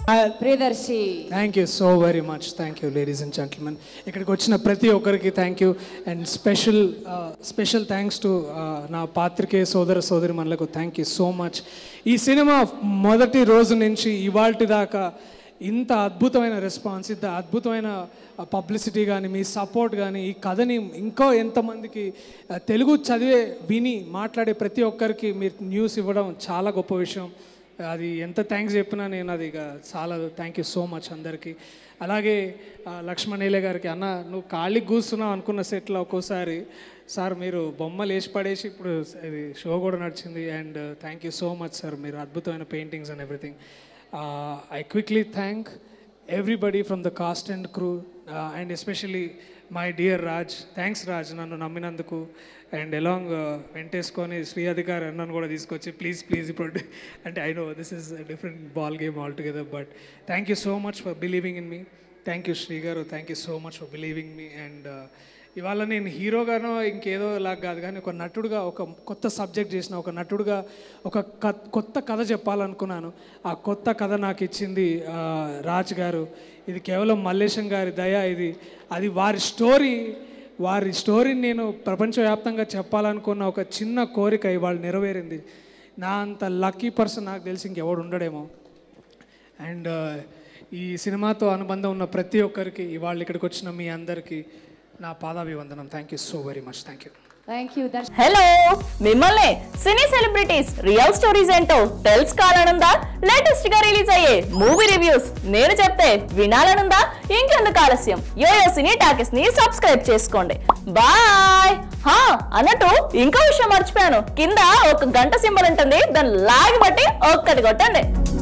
Priyadarshi thank you so very much thank you ladies and gentlemen ఇక్కడికి వచ్చిన ప్రతి ఒక్కరికి thank you and special special thanks to నా పాత్రికేయ సోదర సోదరి మనలకు థ్యాంక్ యూ సో మచ్ ఈ సినిమా మొదటి రోజు నుంచి ఇవాల్టి దాకా ఇంత అద్భుతమైన రెస్పాన్స్ ఇంత అద్భుతమైన పబ్లిసిటీ కానీ మీ సపోర్ట్ కానీ ఈ కథని ఇంకో ఎంతమందికి ఆ, తెలుగు చదివే విని మాట్లాడే ప్రతి ఒక్కరికి మీరు న్యూస్ ఇవ్వడం చాలా గొప్ప విషయం అది ఎంత థ్యాంక్స్ చెప్పినా నేను అది ఇక చాలా థ్యాంక్ యూ సో మచ్ అందరికీ అలాగే ఆ, లక్ష్మణ్ ఏలే గారికి అన్న నువ్వు ఖాళీకి కూర్చున్నావు అనుకున్న సెట్లో ఒక్కోసారి సార్ మీరు బొమ్మలు వేసి పడేసి ఇప్పుడు ఇది షో కూడా నడిచింది and thank you so much sir మీరు అద్భుతమైన paintings and everything I quickly thank everybody from the cast and crew and especially my dear Raj thanks Raj నన్ను నమ్మినందుకు అండ్ ఎలాంగ్ వెంటేసుకొని శ్రీ అధికారి అన్నను కూడా తీసుకొచ్చి ప్లీజ్ ప్లీజ్ ఇప్పుడు అంటే I know this is different ball game all together but thank you so much for believing in me thank you Sri గారు thank you so much for believing me and ఇవాళ నేను హీరోగానో ఇంకేదో లాగా కాదు కానీ ఒక నటుడుగా ఒక కొత్త సబ్జెక్ట్ చేసిన ఒక నటుడుగా ఒక క- కొత్త కథ చెప్పాలనుకున్నాను ఆ కొత్త కథ నాకు ఇచ్చింది ఆ, రాజ్ గారు ఇది కేవలం మల్లేశం గారి దయ ఇది అది వారి స్టోరీ వారి స్టోరీని నేను ప్రపంచవ్యాప్తంగా చెప్పాలనుకున్న ఒక చిన్న కోరిక ఇవాళ నెరవేరింది నా అంత లక్కీ పర్సన్ నాకు తెలిసి ఇంకెవడు ఉండడేమో అండ్ ఈ సినిమాతో అనుబంధం ఉన్న ప్రతి ఒక్కరికి ఇవాళ ఇక్కడికి వచ్చిన మీ అందరికీ నా పాదాభివందనం thank you so very much thank you thank you Darshan hello మిమ్మల్ని సినీ సెలబ్రిటీస్ రియల్ స్టోరీస్ ఏంటో తెలుసుకోవాలనుందా లేటెస్ట్ గా రిలీజ్ అయ్యే మూవీ రివ్యూస్ నేను చెప్తే వినాలనుందా ఇంకెందుకు ఆలస్యం యోయో సినీ టాకెస్ ని సబ్స్క్రైబ్ చేసుకోండి బాయ్ హా అన్నట్టు ఇంకో విషయం మర్చిపోయాను కింద ఒక గంట సింబల్ ఉంటుంది దాన్ని లాగి బట్టి ఒక్కటి కొట్టండి